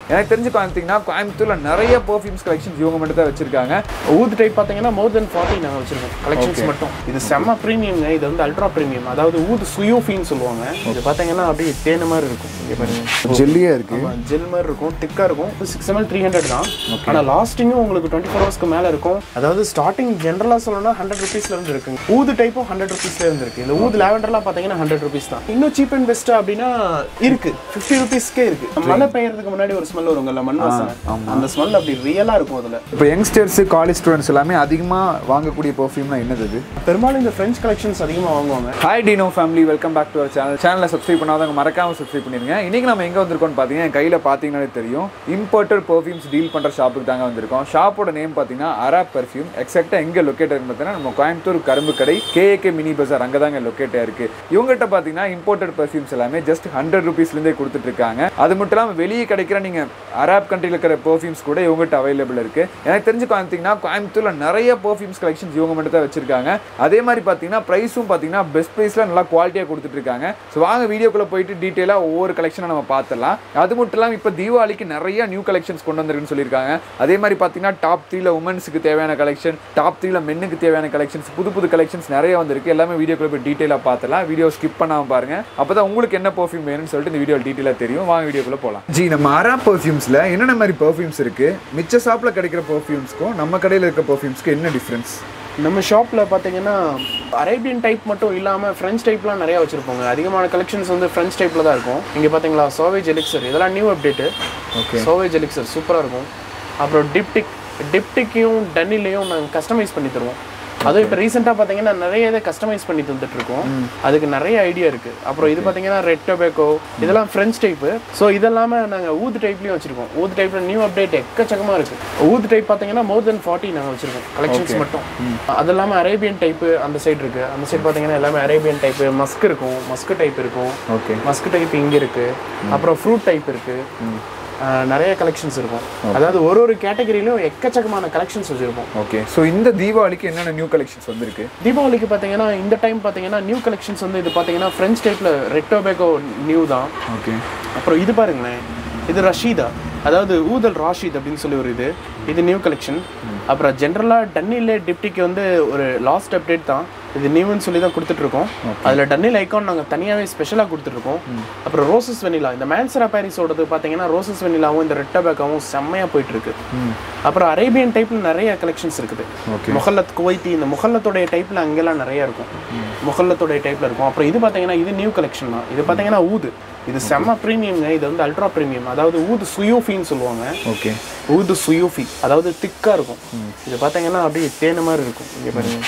எனக்கு தெரிஞ்சு பார்த்தீங்கன்னா கோயம்புத்தூரில் நிறைய பர்ஃப்யூம்ஸ் கலெக்ஷன்ஸ் இவங்க மட்டும் தான் வச்சிருக்காங்க ஊது டைப் பார்த்தீங்கன்னா மோர் தென் ஃபார்ட்டி நாங்கள் வச்சிருக்கோம் கலெக்ஷன்ஸ் மட்டும் இது செம்ம ப்ரீமியம்ங்க இது வந்து அல்ட்ரா ப்ரீமியம் அதாவது ஊது சுயோஃபின்னு சொல்லுவாங்க இது பார்த்தீங்கன்னா அப்படியே தேன மாதிரி இருக்கும் இங்கே பாருங்க ஜெல்லியாக இருக்கு ஜெல் மாதிரி இருக்கும் திக்காக இருக்கும் சிக்ஸ் எம்எல் த்ரீ ஹண்ட்ரட் தான் ஆனால் லாஸ்டிங்கும் உங்களுக்கு டுவெண்ட்டி ஃபோர் ஹவர்ஸ்க்கு மேலே இருக்கும் அதாவது ஸ்டார்டிங் ஜென்ரலாக சொல்லணும்னா ஹண்ட்ரட் ருபீஸ்ல இருந்து இருக்குங்க ஊது டைப்பும் ஹண்ட்ரட் ருபீஸ்ல இருந்து இருக்கு இந்த ஊது லேவெண்டர்லாம் பார்த்தீங்கன்னா ஹண்ட்ரட் ருபீஸ் தான் இன்னும் சீப் அண்ட் பெஸ்ட் அப்படின்னா இருக்கு ஃபிஃப்டி ருபீஸ்க்கே இருக்கு மழை பெய்யறதுக்கு முன்னாடி ஒரு ஸ்மெல் வருங்கல்ல மண் வாசனை அந்த ஸ்மெல் அப்படி ரியலாக இருக்கும் அதில் இப்போ யங்ஸ்டர்ஸ் காலேஜ் ஸ்டூடெண்ட்ஸ் எல்லாமே அதிகமாக வாங்கக்கூடிய பர்ஃப்யூம்னா என்னது இது பெரும்பாலும் இந்த ஃப்ரெஞ்ச் கலெக்ஷன்ஸ் அதிகமாக வாங்குவாங்க hi Dino family welcome back to our channel சேனலை சப்ஸ்கிரைப் பண்ணாதவங்க மறக்காம சப்ஸ்கிரைப் பண்ணிருங்க இன்னைக்கு நம்ம எங்கே வந்திருக்கோம்னு பார்த்தீங்கன்னா என் கையில் பார்த்தீங்கன்னாலே தெரியும் இம்போர்ட்டட் பர்ஃப்யூம்ஸ் டீல் பண்ணுற ஷாப்புக்கு தாங்க வந்திருக்கோம் ஷாப்போட நேம் பார்த்தீங்கன்னா அரப் பர்ஃப்யூம் எக்ஸாக்டாக எங்கே லொக்கேட் பார்த்தீங்கன்னா நம்ம கோயம்புத்தூர் கரும்பு கடை கேஏகே மினி பஜார் அங்கே தாங்க லொக்கேட்டாக இருக்குது இவங்ககிட்ட பார்த்தீங்கன்னா இம்போர்ட்டட் பர்ஃப்யூம்ஸ் எல்லாமே ஜஸ்ட் ஹண்ட்ரட் ருபீஸ்லேருந்தே கொடுத்துட்டு இருக்காங்க அது மட்டும் இல்லாமல் வெளியே கிடைக்கிற நீங்கள் அரப் கண்ட்ரியில் இருக்கிற பர்ஃப்யூம்ஸ் கூட இவங்ககிட்ட அவைலபிள் இருக்குது எனக்கு தெரிஞ்சு பார்த்தீங்கன்னா கோயம்புத்தூரில் நிறைய பர்ஃப்யூம்ஸ் கலெக்ஷன்ஸ் இவங்க மட்டும் தான் வச்சிருக்காங்க அதே மாதிரி பார்த்தீங்கன்னா ப்ரைஸும் பார்த்தீங்கன்னா பெஸ்ட் ப்ரைஸில் நல்லா குவாலிட்டியாக கொடுத்துட்டு இருக்காங்க ஸோ வாங்க வீடியோக்குள்ளே போயிட்டு டீட்டெயிலாக ஒவ்வொரு கலெக்ஷனை நம்ம பார்த்துடலாம் அது மட்டும் இல்லாமல் இப்போ தீபாவளிக்கு நிறைய நியூ கலெக்ஷன்ஸ் கொண்டு வந்திருக்குன்னு சொல்லியிருக்காங்க அதே மாதிரி பார்த்தீங்கன்னா டாப் த்ரீல உமன்ஸுக்கு தேவையான கலெக்ஷன் டாப் த்ரீல மென்னுக்கு தேவையான கலெக்ஷன்ஸ் புது புது கலெக்ஷன்ஸ் நிறைய வந்திருக்கு எல்லாமே வீடியோக்குள்ள போய் டீட்டெயிலாக பார்த்துலாம் வீடியோ ஸ்கிப் பண்ணாமல் பாருங்க அப்போ தான் உங்களுக்கு என்ன பர்ஃப்யூம் வேணும்னு சொல்லிட்டு இந்த வீடியோ டீட்டெயிலாக தெரியும் வாங்க வீடியோக்குள்ள போகலாம் ஜி நம்ம அரா பர்ஃப்யூம்ஸில் என்னென்ன மாதிரி பர்ஃப்யூம்ஸ் இருக்கு மிச்ச ஷாப்பில் கிடைக்கிற பர்ஃப்யூம்ஸ்க்கும் நம்ம கடையில் இருக்க பர்ஃப்யூம்ஸ்க்கு என்ன டிஃப்ரென்ஸ் நம்ம ஷாப்பில் பார்த்தீங்கன்னா அரேபியன் டைப் மட்டும் இல்லாமல் ஃப்ரெஞ்ச் டைப்லாம் நிறையா வச்சுருப்போங்க அதிகமான கலெக்ஷன்ஸ் வந்து ஃப்ரெஞ்ச் டைப்பில் தான் இருக்கும் இங்கே பார்த்தீங்களா சோவேஜ் எலிக்சர் இதெல்லாம் new update okay Sauvage elixir சூப்பராக இருக்கும் அப்புறம் டிப்டிக் டிப்டிக்கையும் டன்னிலையும் நாங்கள் கஸ்டமைஸ் பண்ணி தருவோம் அதுவும் இப்போ ரீசெண்டாக பார்த்தீங்கன்னா நிறைய இதை கஸ்டமைஸ் பண்ணி தந்துட்டு இருக்கோம் அதுக்கு நிறைய ஐடியா இருக்குது அப்புறம் இது பார்த்தீங்கன்னா ரெட் டொபேக்கோ இதெல்லாம் ஃப்ரெஞ்ச் டைப்பு ஸோ இதெல்லாமல் நாங்கள் ஊது டைப்லேயும் வச்சுருக்கோம் ஊது டைப்பில் நியூ அப்டேட் எக்கச்சக்கமாக இருக்குது ஊது டைப் பார்த்தீங்கன்னா மோர் தென் ஃபார்ட்டி நாங்கள் வச்சுருக்கோம் கலெக்ஷன்ஸ் மட்டும் அது இல்லாமல் அரேபியன் டைப்பு அந்த சைடு இருக்குது அந்த சைடு பார்த்தீங்கன்னா எல்லாமே அரேபியன் டைப்பு மஸ்க் இருக்கும் மஸ்க் டைப் இருக்கும் ஓகே மஸ்க் டைப் இங்கே இருக்குது அப்புறம் ஃப்ரூட் டைப் இருக்குது ஆஹ் நிறைய கலெக்ஷன்ஸ் இருக்கும் அதாவது ஒரு ஒரு கேட்டகரியிலும் எக்கச்சக்கமான கலெக்ஷன்ஸ் வச்சுருப்போம் ஓகே ஸோ இந்த தீபாவளிக்கு என்னென்ன நியூ கலெக்ஷன்ஸ் வந்திருக்கு தீபாவளிக்கு பார்த்தீங்கன்னா இந்த டைம் பார்த்தீங்கன்னா நியூ கலெக்ஷன்ஸ் வந்து இது பார்த்தீங்கன்னா ஃப்ரெஞ்ச் டைப்பில் ரெட்டோபேகோ நியூ தான் ஓகே அப்புறம் இது பாருங்களேன் இது ரஷீதா அதாவது ஊதல் ராஷித் அப்படின்னு சொல்லி ஒரு இது இது நியூ கலெக்ஷன் அப்புறம் ஜென்ரலாக டன்னிலே டிப்டிக்கு வந்து ஒரு லாஸ்ட் அப்டேட் தான் இது நியூன்னு சொல்லி தான் கொடுத்துட்ருக்கோம் அதில் டன்னில் ஐக்கான் நாங்கள் தனியாகவே ஸ்பெஷலாக கொடுத்துட்ருக்கோம் அப்புறம் ரோசஸ் வெனிலா இந்த மேன்சரா பாரிஸோடது பார்த்தீங்கன்னா ரோசஸ் வெனிலாவும் இந்த ரெட் டபாக்காவும் செம்மையாக போயிட்டுருக்கு அப்புறம் அரேபியன் டைப்பில் நிறைய கலெக்ஷன்ஸ் இருக்குது Okay. முகல்லத் குவைத்தி இந்த முகல்லத்தோடைய டைப்பில் அங்கெல்லாம் நிறைய இருக்கும் முகல்லத்தோடைய டைப்பில் இருக்கும் அப்புறம் இது பார்த்தீங்கன்னா இது நியூ கலெக்ஷன் தான் இது பார்த்தீங்கன்னா ஊது இது செம்ம ப்ரீமியம்ங்க இது வந்து அல்ட்ரா ப்ரீமியம் அதாவது ஊது சுயோஃபின்னு சொல்லுவாங்க ஓகே ஊது சுயோஃபி அதாவது திக்காக இருக்கும் இது பார்த்தீங்கன்னா அப்படியே தேன மாதிரி இருக்கும் இங்கே பாருங்க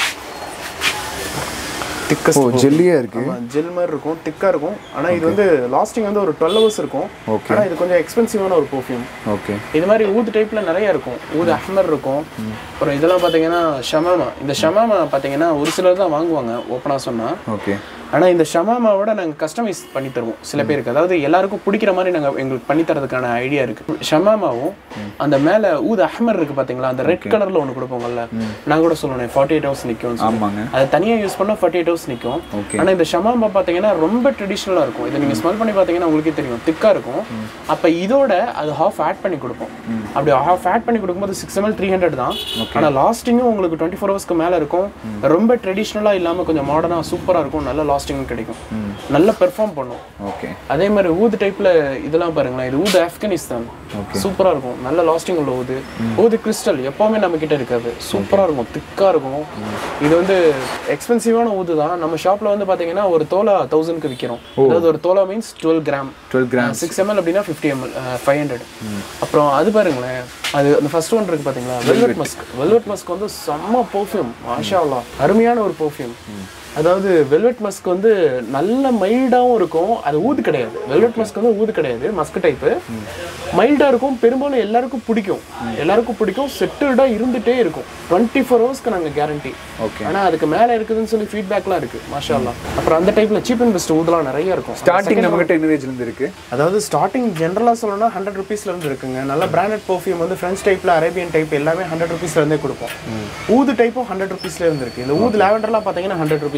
ஓ திக்கஸ்ட் ஜெல்லியாக இருக்கு ஜெல் மாதிரி இருக்கும் திக்காக இருக்கும் ஆனால் இது வந்து லாஸ்டிங் வந்து ஒரு டுவெல் ஹவர்ஸ் இருக்கும் Okay. ஆனால் இது கொஞ்சம் எக்ஸ்பென்சிவான ஒரு பர்ஃப்யூம் ஓகே இது மாதிரி ஊது டைப்ல நிறைய இருக்கும் ஊது அஹ்மர் இருக்கும் அப்புறம் இதெல்லாம் பார்த்தீங்கன்னா ஷமாமா இந்த ஷமாமா பார்த்தீங்கன்னா ஒரு சிலர் தான் வாங்குவாங்க ஓப்பனாக சொன்னா ஓகே ஆனால் இந்த ஷமாமாவோட நாங்கள் கஸ்டமைஸ் பண்ணி தருவோம் சில பேருக்கு அதாவது எல்லாருக்கும் பிடிக்கிற மாதிரி நாங்கள் எங்களுக்கு பண்ணி தரதுக்கான ஐடியா இருக்கு ஷமாமாவும் அந்த மேலே ஊது அஹ்மர் இருக்கு பார்த்தீங்களா அந்த ரெட் கலரில் ஒன்று கொடுப்போங்கல்ல நான் கூட சொல்லுவேன் ஃபார்ட்டி எயிட் ஹவர்ஸ் நிற்கும் ஆமாங்க அது தனியாக யூஸ் பண்ணால் ஃபார்ட்டி எயிட் ஹவர்ஸ் நிற்கும் ஓகே ஆனால் இந்த ஷமாமா பார்த்தீங்கன்னா ரொம்ப ட்ரெடிஷ்னலாக இருக்கும் இதை நீங்கள் ஸ்மெல் பண்ணி பார்த்தீங்கன்னா உங்களுக்கே தெரியும் திக்காக இருக்கும் அப்போ இதோட அது ஹாஃப் ஆட் பண்ணி கொடுப்போம் அப்படி ஹாஃப் ஆட் பண்ணி கொடுக்கும்போது சிக்ஸ் எம்எல் த்ரீ ஹண்ட்ரட் தான் ஆனால் லாஸ்டிங்கும் உங்களுக்கு டுவெண்ட்டி ஃபோர் ஹவர்ஸ்க்கு மேலே இருக்கும் ரொம்ப ட்ரெடிஷ்னலாக இல்லாமல் கொஞ்சம் மாடர்னாக சூப்பராக இருக்கும் நல்ல லாஸ்டிங் கிடைக்கும் நல்ல பெர்ஃபார்ம் பண்ணும் ஓகே அதே மாதிரி ஊது டைப்ல இதெல்லாம் பாருங்களேன் இது ஊது ஆப்கானிஸ்தான் சூப்பரா இருக்கும் நல்ல லாஸ்டிங் உள்ள ஊது ஊது கிறிஸ்டல் எப்பவுமே நம்ம கிட்ட இருக்காது சூப்பரா இருக்கும் திக்கா இருக்கும் இது வந்து எக்ஸ்பென்சிவான ஊது தான் நம்ம ஷாப்ல வந்து பாத்தீங்கன்னா ஒரு தோலா தௌசண்ட்க்கு விற்கிறோம் அதாவது ஒரு tola means twelve gram twelve gram six ML அப்படின்னா ஃபிஃப்டி எம்எல் ஃபைவ் ஹண்ட்ரட் அப்புறம் அது பாருங்களேன் அது அந்த ஃபர்ஸ்ட் ஒன் இருக்கு பாத்தீங்களா வெல்வெட் மஸ்க் வெல்வெட் மஸ்க் வந்து செம்ம பர்ஃப்யூம் மாஷா அல்லாஹ் அருமையான ஒரு பர்ஃப்யூம் அதாவது வெல்வெட் மஸ்க் வந்து நல்ல மைல்டாகவும் இருக்கும் அது ஊது கிடையாது வெல்வெட் மஸ்க் வந்து ஊது கிடையாது மஸ்க் டைப்பு மைல்டாக இருக்கும் பெரும்பாலும் எல்லாருக்கும் பிடிக்கும் எல்லாருக்கும் பிடிக்கும் செட்டில்டாக இருந்துகிட்டே இருக்கும் டுவெண்ட்டி ஃபோர் ஹவர்ஸ்க்கு நாங்கள் கேரண்டி ஓகே ஆனால் அதுக்கு மேலே இருக்குதுன்னு சொல்லி ஃபீட்பேக்லாம் இருக்குது மாஷா அல்லாஹ் அப்புறம் அந்த டைப்பில் சீப் அண்ட் பெஸ்ட் ஊதெல்லாம் நிறைய இருக்கும் ஸ்டார்டிங் நம்மகிட்ட என்ன ரேஞ்சில் இருந்து இருக்கு அதாவது ஸ்டார்டிங் ஜென்ரலாக சொல்லணும்னா ஹண்ட்ரட் ருபீஸ்ல இருந்து இருக்குங்க நல்ல பிராண்டட் பர்ஃப்யூம் வந்து ஃப்ரெஞ்ச் டைப்ல அரேபியன் டைப் எல்லாமே ஹண்ட்ரட் ருபீஸ்ல இருந்தே கொடுப்போம் ஊது டைப்பும் ஹண்ட்ரட் ருபீஸ்ல இருந்து இருக்கு இந்த ஊது லேவெண்டர்லாம் பார்த்தீங்கன்னா ஹண்ட்ரட் ருபீஸ்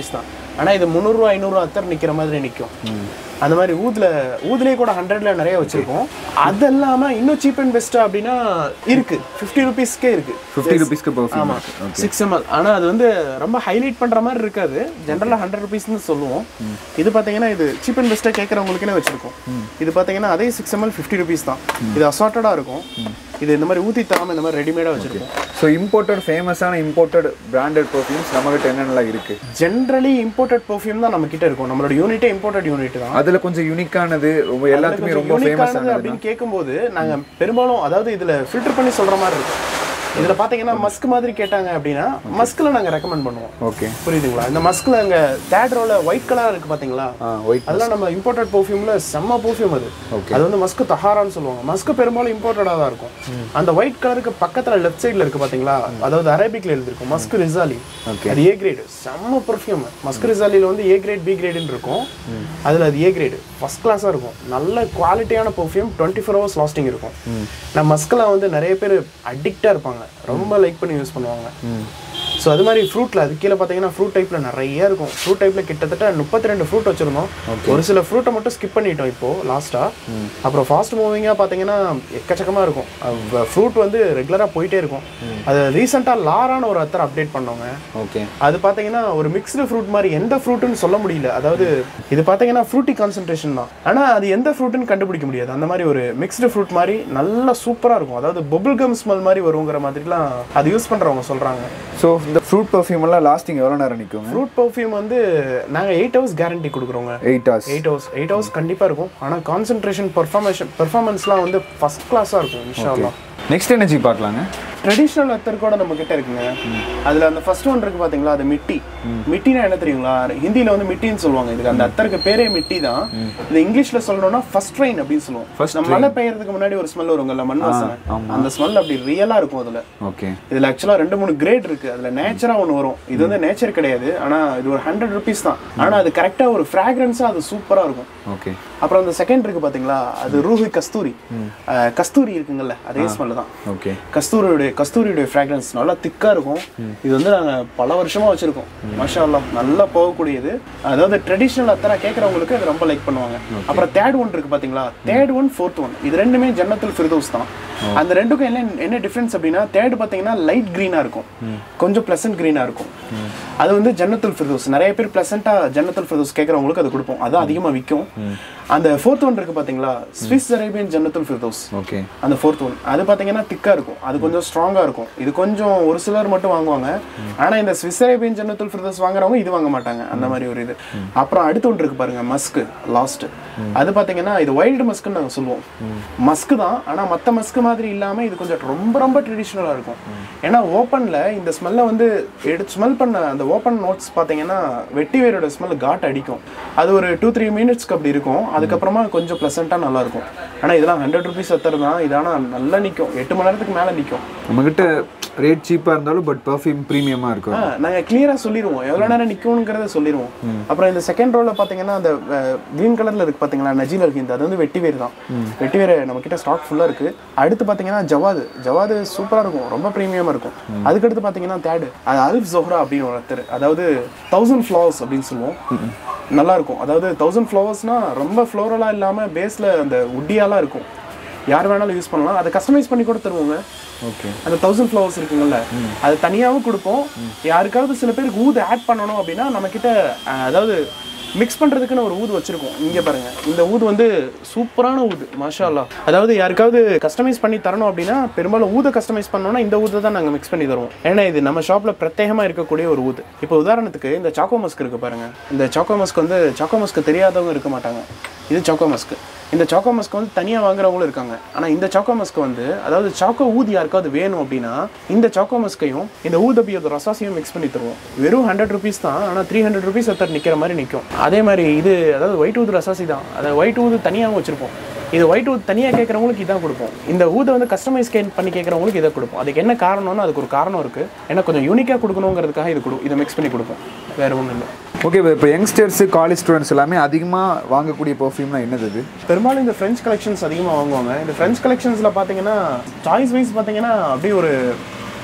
ருபீஸ் தான் ஆனால் இது முந்நூறுரூவா ஐநூறுரூவா அத்தர் நிற்கிற மாதிரி நிற்கும் அந்த மாதிரி ஊதில் ஊதுலேயே கூட ஹண்ட்ரட்ல நிறைய வச்சிருக்கோம் அது இல்லாமல் இன்னும் சீப் அண்ட் பெஸ்ட்டாக அப்படின்னா இருக்கு ஃபிஃப்டி ருபீஸ்க்கே இருக்கு ஃபிஃப்டி ருபீஸ்க்கு பர்ஃப்யூம் ஆமா சிக்ஸ் எம்எல் ஆனால் அது வந்து ரொம்ப ஹைலைட் பண்ணுற மாதிரி இருக்காது ஜென்ரலாக ஹண்ட்ரட் ருபீஸ்னு சொல்லுவோம் இது பார்த்தீங்கன்னா இது சீப் அண்ட் பெஸ்ட்டாக கேட்குறவங்களுக்குனே வச்சிருக்கோம் இது பார்த்தீங்கன்னா அதே சிக்ஸ் எம்எல் ஃபிஃப்டி ருபீஸ் தான் இது அசார்ட்டடாக இருக்கும் இது இந்த மாதிரி ஊற்றி தராமல் இந்த மாதிரி ரெடிமேடாக வச்சிருக்கோம் ஸோ இம்போர்ட்டட் ஃபேமஸான இம்போர்ட்டட் பிராண்டட் பர்ஃப்யூம்ஸ் நம்மகிட்ட என்னென்னலாம் இருக்கு ஜென்ரலி இம்போர்ட்டட் பர்ஃப்யூம் தான் நம்ம கிட்ட இருக்கும் நம்மளோட யூனிட்டே இம்போர்ட்டட் யூனிட் தான் அதுல கொஞ்சம் யூனிக்கானது ரொம்ப எல்லாத்துக்குமே ரொம்ப யூனிக்கானது ஃபேமஸானது அப்படின்னு கேட்கும்போது நாங்க பெரும்பாலும் அதாவது இதுல ஃபில்டர் பண்ணி சொல்ற மாதிரி இருக்கும் இதுல பாத்தீங்கன்னா மஸ்க் மாதிரி கேட்டாங்க அப்படின்னா மஸ்க்ல நாங்க ரெக்கமெண்ட் பண்ணுவோம் ஓகே புரியுதுங்களா இந்த மஸ்க்ல அங்க தேர்ட் ரோல ஒயிட் கலர் இருக்கு பாத்தீங்களா ஆ ஒயிட் அதெல்லாம் நம்ம இம்போர்ட்டட் பெர்ஃப்யூம்ல செம்ம பெர்ஃப்யூம் அது Okay. அது வந்து மஸ்க் தஹாரான்னு சொல்லுவாங்க மஸ்க் பெரும்பாலும் இம்போர்ட்டடா தான் இருக்கும் அந்த ஒயிட் கலருக்கு பக்கத்துல லெஃப்ட் சைடுல இருக்கு பாத்தீங்களா அதாவது அரபிக்ல எழுதிருக்கும் மஸ்க் ரிசாலி Okay. அது ஏ கிரேடு செம்ம பெர்ஃப்யூம் மஸ்க் ரிசாலில வந்து ஏ கிரேட் பி கிரேடுன்னு இருக்கும் அதுல அது ஏ கிரேடு ஃபர்ஸ்ட் கிளாஸா இருக்கும் நல்ல குவாலிட்டியான perfume twenty four hours lasting இருக்கும் நான் மஸ்க்ல வந்து நிறைய பேர் அடிக்டா இருப்பாங்க ரொம்ப லைக் பண்ணி யூஸ் பண்ணுவாங்க ஸோ அது மாதிரி ஃப்ரூட்டில் அது கீழே பார்த்தீங்கன்னா ஃப்ரூட் டைப்பில் நிறைய இருக்கும் ஃப்ரூட் டைப்பில் கிட்டத்தட்ட முப்பத்தி ரெண்டு ஃப்ரூட் வச்சுருந்தோம் ஒரு சில ஃப்ரூட்டை மட்டும் ஸ்கிப் பண்ணிட்டோம் இப்போது லாஸ்ட்டாக அப்புறம் ஃபாஸ்ட் மூவிங்காக பார்த்தீங்கன்னா எக்கச்சக்கமாக இருக்கும் ஃப்ரூட் வந்து ரெகுலராக போயிட்டே இருக்கும் அது ரீசெண்டாக லாரான ஒரு அத்தர் அப்டேட் பண்ணோங்க ஓகே அது பார்த்தீங்கன்னா ஒரு மிக்ஸ்டு ஃப்ரூட் மாதிரி எந்த ஃப்ரூட்டுன்னு சொல்ல முடியல அதாவது இது பார்த்தீங்கன்னா ஃப்ரூட்டி கான்சன்ட்ரேஷன் தான் ஆனால் அது எந்த ஃப்ரூட்டுன்னு கண்டுபிடிக்க முடியாது அந்த மாதிரி ஒரு மிக்ஸ்டு ஃப்ரூட் மாதிரி நல்லா சூப்பராக இருக்கும் அதாவது பபுள் கம் ஸ்மெல் மாதிரி வருங்கிற மாதிரிலாம் அது யூஸ் பண்ணுறவங்க சொல்கிறாங்க ஸோ இந்த ஃப்ரூட் பர்ஃப்யூம் எல்லாம் லாஸ்டிங் எவ்வளோ நேரம் நிற்குங்க ஃப்ரூட் பர்ஃப்யூம் வந்து நாங்கள் எயிட் ஹவர்ஸ் கேரண்டி கொடுக்குறோங்க eight hours eight hours eight hours கண்டிப்பாக இருக்கும் ஆனால் கான்சன்ட்ரேஷன் பர்ஃபார்மேஷன் பெர்ஃபார்மன்ஸ்லாம் வந்து ஃபஸ்ட் கிளாஸாக இருக்கும் இன்ஷால்லாம் நெக்ஸ்ட் எனர்ஜி பார்க்கலாங்க ட்ரெடிஷ்னல் அத்தர் கூட நம்ம கிட்ட இருக்குங்க அதுல அந்த ஃபர்ஸ்ட் ஒன் இருக்கு பாத்தீங்களா அது மிட்டி மிட்டினா என்ன தெரியுங்களா ஹிந்தில வந்து மிட்டின்னு சொல்லுவாங்க இதுக்கு அந்த அத்தருக்கு பேரே மிட்டி தான் இது இங்கிலீஷ்ல சொல்லணும்னா ஃபர்ஸ்ட் ட்ரெயின் அப்படின்னு சொல்லுவோம் First நம்ம மழை பெய்யறதுக்கு முன்னாடி ஒரு ஸ்மெல் வருங்கல்ல மண் வாசனை அந்த ஸ்மெல் அப்படி ரியலா இருக்கும் அதுல ஓகே இதுல ஆக்சுவலா ரெண்டு மூணு கிரேட் இருக்கு அதுல நேச்சரா ஒன்று வரும் இது வந்து நேச்சர் கிடையாது ஆனா இது ஒரு ஹண்ட்ரட் ருபீஸ் தான் ஆனா அது கரெக்டா ஒரு ஃப்ராக்ரன்ஸா அது சூப்பரா இருக்கும் ஓகே அப்புறம் அந்த செகண்ட் இருக்கு பாத்தீங்களா அது ரூஹி கஸ்தூரி அஹ், கஸ்தூரி இருக்குங்கல்ல அதே ஸ்மெல் தான் ஓகே கஸ்தூரியுடைய கஸ்தூரியுடைய ஃப்ராக்ரன்ஸ் நல்லா திக்கா இருக்கும் இது வந்து நாங்க பல வருஷமா வச்சிருக்கோம் மாஷா அல்லாஹ் நல்லா போகக்கூடியது அதாவது ட்ரெடிஷ்னல் அத்தனை கேட்கறவங்களுக்கு அது ரொம்ப லைக் பண்ணுவாங்க அப்புறம் தேர்ட் ஒன் இருக்கு பாத்தீங்களா தேர்ட் ஒன் ஃபோர்த் ஒன் இது ரெண்டுமே ஜன்னத்துல் ஃபிர்தௌஸ் தான் அந்த ரெண்டுக்கும் என்ன என்ன டிஃபரன்ஸ் அப்படின்னா தேர்ட் பாத்தீங்கன்னா லைட் கிரீனா இருக்கும் கொஞ்சம் பிளசன்ட் கிரீனா இருக்கும் அது வந்து ஜன்னத்துல் ஃபிர்தௌஸ் நிறைய பேர் பிளசண்டா ஜன்னத்துல் ஃபிர்தௌஸ் கேட்கறவங்களுக்கு அது கொடுப்போம் அது அதிகமா விற்கும் அந்த ஃபோர்த் ஒன் இருக்கு பாத்தீங்களா ஸ்விஸ் அரேபியன் ஜன்னத்துல் ஃபிர்தௌஸ் ஓகே அந்த ஃபோர்த் ஒன் அது பார்த்தீங்கன்னா திக்காக இருக்கும் அது கொஞ்சம் ஸ்ட்ராங்காக இருக்கும் இது கொஞ்சம் ஒரு சிலர் மட்டும் வாங்குவாங்க ஆனால் இந்த ஸ்விஸ் அரேபியன் ஜன்னத்துல் ஃபிர்தஸ் வாங்குறவங்க இது வாங்க மாட்டாங்க அந்த மாதிரி ஒரு இது அப்புறம் அடுத்து ஒன்று இருக்கு பாருங்க மஸ்க்கு லாஸ்ட் அது பார்த்தீங்கன்னா இது வைல்டு மஸ்க்குன்னு நாங்கள் சொல்லுவோம் மஸ்க்கு தான் ஆனால் மற்ற மஸ்க்கு மாதிரி இல்லாமல் இது கொஞ்சம் ரொம்ப ரொம்ப ட்ரெடிஷ்னலாக இருக்கும் ஏன்னா ஓப்பனில் இந்த ஸ்மெல்லை வந்து எடுத்து ஸ்மெல் பண்ண அந்த ஓப்பன் நோட்ஸ் பார்த்தீங்கன்னா வெட்டி வேரோட ஸ்மெல் காட் அடிக்கும் அது ஒரு டூ த்ரீ மினிட்ஸ்க்கு அப்படி இருக்கும் அதுக்கப்புறமா கொஞ்சம் ப்ளசண்ட்டாக நல்லா இருக்கும் ஆனால் இதெல்லாம் ஹண்ட்ரட் ருபீஸ் எத்தர் தான் இது ஆனால் நல்லா நிற்கும் எட்டு மணி நேரத்துக்கு மேலே நிற்கும் நம்மகிட்ட ரேட் சீப்பாக இருந்தாலும் பட் பர்ஃப்யூம் ப்ரீமியமாக இருக்கும் நாங்கள் கிளியராக சொல்லிடுவோம் எவ்வளோ நேரம் நிற்கும்ங்கிறத சொல்லிடுவோம் அப்புறம் இந்த செகண்ட் ரோவில் பார்த்தீங்கன்னா அந்த க்ரீன் கலரில் இருக்கு பார்த்தீங்களா நஜீல் இருக்கு அது வந்து வெட்டிவேர் தான் வெட்டிவேர் நம்ம கிட்ட ஸ்டாக் ஃபுல்லாக இருக்கு அடுத்து பார்த்தீங்கன்னா ஜவாது ஜவாது சூப்பராக இருக்கும் ரொம்ப ப்ரீமியமாக இருக்கும் அதுக்கடுத்து பார்த்தீங்கன்னா தேர்டு அது அல்ஃப் ஜோஹ்ரா அப்படின்னு ஒருத்தர் அதாவது தௌசண்ட் ஃப்ளவர்ஸ் அப்படின்னு சொல்லுவோம் நல்லா இருக்கும் அதாவது தௌசண்ட் ஃப்ளவர்ஸ்னா ரொம்ப ஃப்ளோரலாக இல்லாமல் பேஸில் அந்த உட்டியாலாம் இருக்கும் யார் வேணாலும் யூஸ் பண்ணலாம் அதை கஸ்டமைஸ் பண்ணி கூட தருவோங்க ஓகே அந்த தௌசண்ட் ஃப்ளவர்ஸ் இருக்குங்கல்ல அது தனியாகவும் கொடுப்போம் யாருக்காவது சில பேருக்கு ஊது ஆட் பண்ணணும் அப்படின்னா நம்ம கிட்ட அஹ், அதாவது மிக்ஸ் பண்றதுக்குன்னு ஒரு ஊது வச்சிருக்கோம் இங்க பாருங்க இந்த ஊது வந்து சூப்பரான ஊது மாஷா அல்லாஹ் அதாவது யாருக்காவது கஸ்டமைஸ் பண்ணி தரணும் அப்படின்னா பெரும்பாலும் ஊதை கஸ்டமைஸ் பண்ணோம்னா இந்த ஊதை தான் நாங்கள் மிக்ஸ் பண்ணி தருவோம் ஏன்னா இது நம்ம ஷாப்ல பிரத்யேகமா இருக்கக்கூடிய ஒரு ஊது இப்போ உதாரணத்துக்கு இந்த சாக்கோ மஸ்க் இருக்கு பாருங்க இந்த சாக்கோ மஸ்க் வந்து சாக்கோ மஸ்க் தெரியாதவங்க இருக்க மாட்டாங்க இது சாக்கோ மஸ்க் இந்த சாக்கோ மஸ்க் வந்து தனியாக வாங்குறவங்களும் இருக்காங்க ஆனால் இந்த சாக்கோ மஸ்க் வந்து அதாவது சாக்கோ ஊதி யாருக்காவது வேணும் அப்படின்னா இந்த சாக்கோ மஸ்கையும் இந்த ஊதபியோட ரசாசியும் மிக்ஸ் பண்ணி தருவோம் வெறும் ஹண்ட்ரட் ருபீஸ் தான் ஆனால் த்ரீ ஹண்ட்ரட் ருபீஸ் ஒருத்தர் நிற்கிற மாதிரி நிற்கும் அதே மாதிரி இது அதாவது ஒயிட் ஊது ரசாசி தான் அதாவது ஒயிட் ஊது தனியாகவும் வச்சிருப்போம் இது ஒயிட் ஊத் தனியாக கேட்குறவங்களுக்கு இதான் கொடுப்போம் இந்த ஊதை வந்து கஸ்டமைஸ் பண்ணி கேட்குறவங்களுக்கு இதை கொடுப்போம் அதுக்கு என்ன காரணம்னா அதுக்கு ஒரு காரணம் இருக்குது ஏன்னா கொஞ்சம் யூனிக்காக கொடுக்கணுங்கிறதுக்காக இது கொடு இதை மிக்ஸ் பண்ணி கொடுப்போம் வேறு ஒன்றும் இல்லை ஓகே இப்போ யங்ஸ்டர்ஸ் காலேஜ் ஸ்டூடெண்ட்ஸ் எல்லாமே அதிகமாக வாங்கக்கூடிய பர்ஃப்யூம்னா என்னது இது பெரும்பாலும் இந்த ஃப்ரெஞ்ச் கலெக்ஷன்ஸ் அதிகமாக வாங்குவாங்க இந்த ஃப்ரெஞ்ச் கலெக்ஷன்ஸில் பார்த்தீங்கன்னா சாய்ஸ் வைஸ் பார்த்தீங்கன்னா அப்படியே ஒரு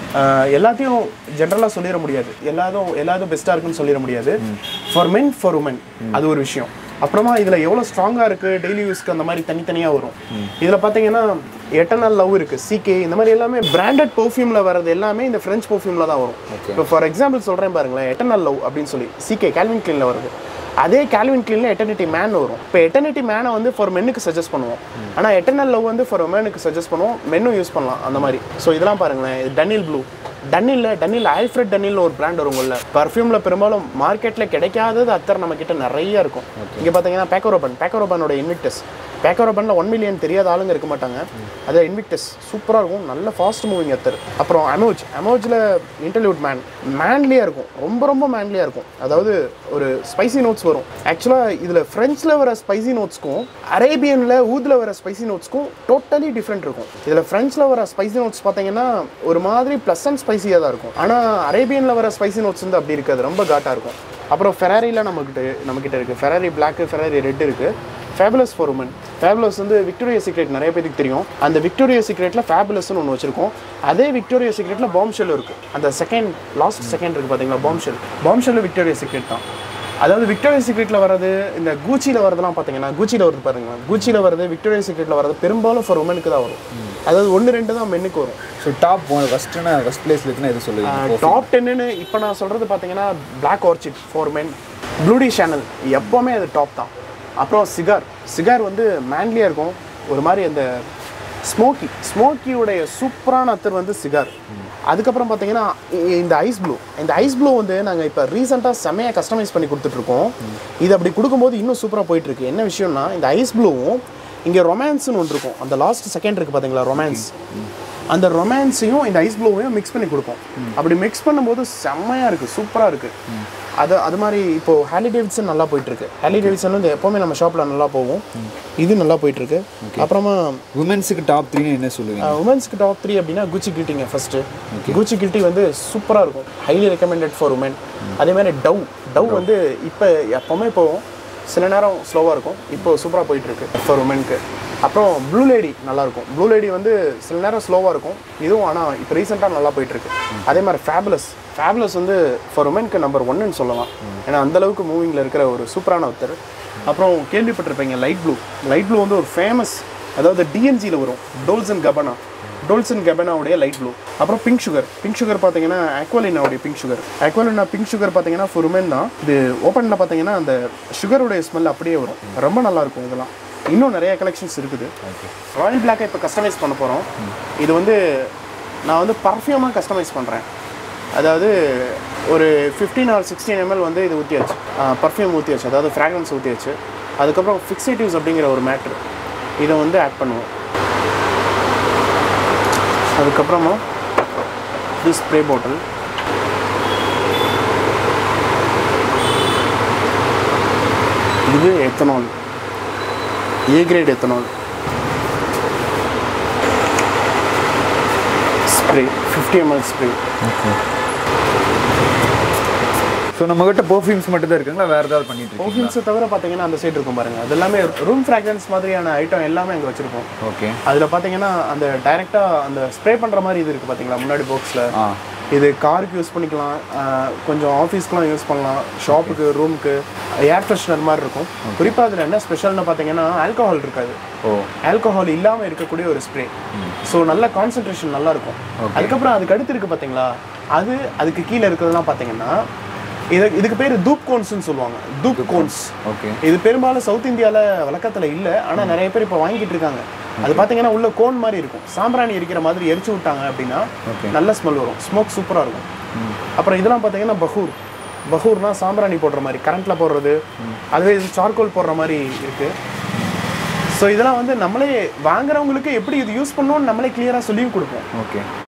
ஆஹ் எல்லாத்தையும் ஜென்ரலாக சொல்லிட முடியாது எல்லாதும் எல்லாதும் பெஸ்ட்டாக இருக்குன்னு சொல்லிட முடியாது ஃபார் men ஃபார் உமன் அது ஒரு விஷயம் அப்புறமா இதில் எவ்வளோ ஸ்ட்ராங்காக இருக்குது டெய்லி யூஸ்க்கு அந்த மாதிரி தனித்தனியாக வரும் இதில் பார்த்தீங்கன்னா எட்டர்னல் லவ் இருக்குது சிகே இந்த மாதிரி எல்லாமே பிராண்டட் பெர்ஃப்யூமில் வர்றது எல்லாமே இந்த ஃப்ரெஞ்ச் பெர்ஃப்யூமில் தான் வரும் இப்போ ஃபார் எக்ஸாம்பிள் சொல்கிறேன் பாருங்களேன் எட்டர்னல் லவ் அப்படின்னு சொல்லி சிகே கேல்வின் கிளீனில் வருது அதே கேல்வின் கிளீனில் எட்டர்னிட்டி மேன் வரும் இப்போ எட்டர்னிட்டி மேனை வந்து ஃபார் மென்னுக்கு சஜஸ்ட் பண்ணுவோம் ஆனால் எட்டர்னல் லவ் வந்து ஃபார் உமனுக்கு சஜஸ்ட் பண்ணுவோம் மென்னும் யூஸ் பண்ணலாம் அந்த மாதிரி ஸோ இதெல்லாம் பாருங்களேன் இது டனில் ப்ளூ டன்னில் டன்னில் ஆல்ஃப்ரெட் டன்னில் ஒரு பிராண்ட் வரும் உள்ள பர்ஃப்யூமில் பெரும்பாலும் மார்க்கெட்டில் கிடைக்காதது அத்தர் நம்ம கிட்ட நிறைய இருக்கும் இங்கே பார்த்தீங்கன்னா பேக்கோரோபன் பேக்கோரோபனோட இன்விக்டஸ் பேக்கோரோபனில் ஒன் மில்லியன் தெரியாத ஆளுங்க இருக்க மாட்டாங்க அது இன்விக்டஸ் சூப்பராக இருக்கும் நல்ல ஃபாஸ்ட் மூவிங் அத்தர் அப்புறம் அமோஜ் அமோஜில் இன்டர்லியூட் மேன் மேன்லியாக இருக்கும் ரொம்ப ரொம்ப மேன்லியாக இருக்கும் அதாவது ஒரு ஸ்பைசி நோட்ஸ் வரும் ஆக்சுவலாக இதில் ஃப்ரெஞ்சில் வர ஸ்பைசி நோட்ஸ்க்கும் அரேபியனில் ஊதில் வர ஸ்பைசி நோட்ஸ்க்கும் டோட்டலி டிஃப்ரெண்ட் இருக்கும் இதில் ஃப்ரெஞ்சில் வர ஸ்பைசி நோட்ஸ் பார்த்தீங்கன்னா ஒரு மாதிரி ப்ளஸ் அண்ட் ஸ்பைசியாக தான் இருக்கும் ஆனால் அரேபியனில் வர ஸ்பைசி நோட்ஸ் வந்து அப்படி இருக்காது ரொம்ப காட்டாக இருக்கும் அப்புறம் ஃபெராரியில் நம்மக்கிட்ட நம்மக்கிட்ட இருக்குது ஃபெராரி பிளாக்கு ஃபெராரி ரெட் இருக்குது ஃபேபுலஸ் ஃபார் உமன் ஃபேபுலஸ் வந்து விக்டோரியா சீக்ரெட் நிறைய பேருக்கு தெரியும் அந்த விக்டோரியா சீக்ரெட்டில் ஃபேபுலஸ்னு ஒன்று வச்சிருக்கோம் அதே விக்டோரியா சீக்ரெட்டில் பாம் ஷெல் இருக்குது அந்த செகண்ட் லாஸ்ட் செகண்ட் இருக்குது பார்த்தீங்களா bombshell bombshell Victoria Secret தான் அதாவது விக்டோரியா சீக்ரெட்டில் வர்றது இந்த கூச்சியில் வரதெல்லாம் பார்த்தீங்கன்னா கூச்சியில் வருது பாருங்க கூச்சியில் வரது விக்டோரியா சீக்ரெட்டில் வரது பெரும்பாலும் ஃபார் உமனுக்கு தான் வரும் அதாவது ஒன்று ரெண்டு தான் மென்னுக்கு வரும் ஸோ டாப் ஃபஸ்ட்டுனா ஃபஸ்ட் பிளேஸில் இருக்குன்னா எது சொல்லுவீங்க டாப் டென்னு இப்போ நான் சொல்கிறது பார்த்தீங்கன்னா black orchid for men bleu de Chanel எப்போவுமே அது டாப் தான் அப்புறம் சிகார் சிகார் வந்து மேன்லியாக இருக்கும் ஒரு மாதிரி அந்த ஸ்மோக்கி ஸ்மோக்கியுடைய சூப்பரான அத்தர் வந்து சிகார் அதுக்கப்புறம் பார்த்தீங்கன்னா இ- இந்த ஐஸ் ப்ளூ இந்த ஐஸ் ப்ளூ வந்து நாங்கள் இப்போ ரீசெண்டாக செமையாக கஸ்டமைஸ் பண்ணி கொடுத்துட்ருக்கோம் இது அப்படி கொடுக்கும்போது இன்னும் சூப்பராக போயிட்டுருக்கு என்ன விஷயம்னா இந்த ஐஸ் ப்ளூவும் இங்கே ரொமான்ஸ்னு ஒன்று இருக்கும் அந்த லாஸ்ட் செகண்ட் இருக்குது பார்த்தீங்களா ரொமான்ஸ் அந்த ரொமான்ஸையும் இந்த ஐஸ் ப்ளூவையும் மிக்ஸ் பண்ணி கொடுப்போம் அப்படி மிக்ஸ் பண்ணும்போது செம்மையாக இருக்குது சூப்பராக இருக்குது அது அது மாதிரி இப்போது ஹேலி டேவிட்சன் நல்லா போயிட்டுருக்கு ஹேலி டேவிட்சன் வந்து எப்போவுமே நம்ம ஷாப்பில் நல்லா போகும் இது நல்லா போயிட்டுருக்கு அப்புறமா உமன்ஸுக்கு டாப் த்ரீன்னு என்ன சொல்லுவீங்க உமன்ஸ்க்கு டாப் த்ரீ அப்படின்னா குச்சி கில்ட்டிங்க ஃபஸ்ட்டு குச்சி கில்ட்டி வந்து சூப்பராக இருக்கும் ஹைலி ரெக்கமெண்டட் ஃபார் உமன் அதே மாதிரி டவ் டவ் வந்து இப்போ எப்போவுமே போகும் சில நேரம் ஸ்லோவாக இருக்கும் இப்போ சூப்பராக போயிட்டுருக்கு ஃபார் உமனுக்கு அப்புறம் ப்ளூ லேடி நல்லாயிருக்கும் ப்ளூ லேடி வந்து சில நேரம் ஸ்லோவாக இருக்கும் இதுவும் ஆனால் இப்போ ரீசெண்டாக நல்லா போயிட்டுருக்கு அதே மாதிரி ஃபேபுலஸ் ஃபேபுலஸ் வந்து ஃபார் உமனுக்கு நம்பர் ஒன்னு சொல்லலாம் ஏன்னா அந்தளவுக்கு மூவிங்கில் இருக்கிற ஒரு சூப்பரான ஒருத்தர் அப்புறம் கேள்விப்பட்டிருப்பீங்க லைட் ப்ளூ லைட் ப்ளூ வந்து ஒரு ஃபேமஸ் அதாவது டிஎன்ஜியில் வரும் டோல்ஸ் அண்ட் கபனா டோல்சன் கெபனாவுடைய லைட் ப்ளூ அப்புறம் பிங்க் சுகர் பிங்க் சுகர் பார்த்தீங்கன்னா ஆக்வாலினாவுடைய pink sugar Aquolina pink sugar பார்த்தீங்கன்னா for women தான் இது ஓப்பனில் பார்த்தீங்கன்னா அந்த சுகருடைய ஸ்மெல் அப்படியே வரும் ரொம்ப நல்லா இருக்கும் இதெல்லாம் இன்னும் நிறைய கலெக்ஷன்ஸ் இருக்குது ராயல் பிளாக்கை இப்போ கஸ்டமைஸ் பண்ண போகிறோம் இது வந்து நான் வந்து பர்ஃப்யூமாக கஸ்டமைஸ் பண்ணுறேன் அதாவது ஒரு ஃபிஃப்டீன் ஆர் சிக்ஸ்டீன் எம்எல் வந்து இது ஊற்றியாச்சு பர்ஃப்யூம் ஊற்றியாச்சு அதாவது ஃப்ராக்ரன்ஸ் ஊற்றியாச்சு அதுக்கப்புறம் ஃபிக்ஸேட்டிவ்ஸ் அப்படிங்கிற ஒரு மேட்ரு இதை வந்து ஆட் பண்ணுவோம் அதுக்கப்புறமா இது ஸ்ப்ரே பாட்டில் இது ethanol A grade ethanol spray fifty ML spray so நம்மகிட்ட பர்ஃப்யூம்ஸ் மட்டும் தான் இருக்குங்களா வேறு ஏதாவது பண்ணிட்டு இருக்கீங்க பர்ஃப்யூம்ஸை தவிர பார்த்தீங்கன்னா அந்த சைடு இருக்கும் பாருங்க அது எல்லாமே ரூம் ஃப்ராக்ரன்ஸ் மாதிரியான ஐட்டம் எல்லாமே அங்கே வச்சுருப்போம் ஓகே அதில் பார்த்தீங்கன்னா அந்த டைரெக்டாக அந்த ஸ்ப்ரே பண்ணுற மாதிரி இது இருக்குது பார்த்தீங்களா முன்னாடி பாக்ஸில் ஆ இது காருக்கு யூஸ் பண்ணிக்கலாம் ஆஹ் கொஞ்சம் ஆஃபீஸ்க்குலாம் யூஸ் பண்ணலாம் ஷாப்புக்கு ரூமுக்கு ஏர் ஃப்ரெஷ்னர் மாதிரி இருக்கும் குறிப்பாக அதில் என்ன ஸ்பெஷல்னு பார்த்தீங்கன்னா ஆல்கஹால் இருக்காது ஓ ஆல்கஹால் இல்லாமல் இருக்கக்கூடிய ஒரு ஸ்ப்ரே ஸோ நல்ல கான்சன்ட்ரேஷன் நல்லா இருக்கும் அதுக்கப்புறம் அதுக்கு அடுத்து இருக்குது பார்த்தீங்களா அது அதுக்கு கீழே இருக்கிறதுலாம் பார்த்தீங்கன்னா இது இதுக்கு பேர் தூப் கோன்ஸ்னு சொல்லுவாங்க தூப் கோன்ஸ் ஓகே இது பெரும்பாலும் சவுத் இந்தியாவில் வழக்கத்தில் இல்லை ஆனால் நிறைய பேர் இப்போ வாங்கிட்டு இருக்காங்க அது பார்த்தீங்கன்னா உள்ள கோன் மாதிரி இருக்கும் சாம்பிராணி எரிக்கிற மாதிரி எரிச்சு விட்டாங்க அப்படின்னா Okay. நல்ல ஸ்மெல் வரும் ஸ்மோக் சூப்பராக இருக்கும் அப்புறம் இதெல்லாம் பார்த்தீங்கன்னா பஹூர் பஹூர்னா சாம்பிராணி போடுற மாதிரி கரண்ட்ல போடுறது அதுவே இது சார்கோல் போடுற மாதிரி இருக்கு ஸோ இதெல்லாம் வந்து நம்மளே வாங்குறவங்களுக்கு எப்படி இது யூஸ் பண்ணணும்னு நம்மளே கிளியராக சொல்லியும் கொடுப்போம் ஓகே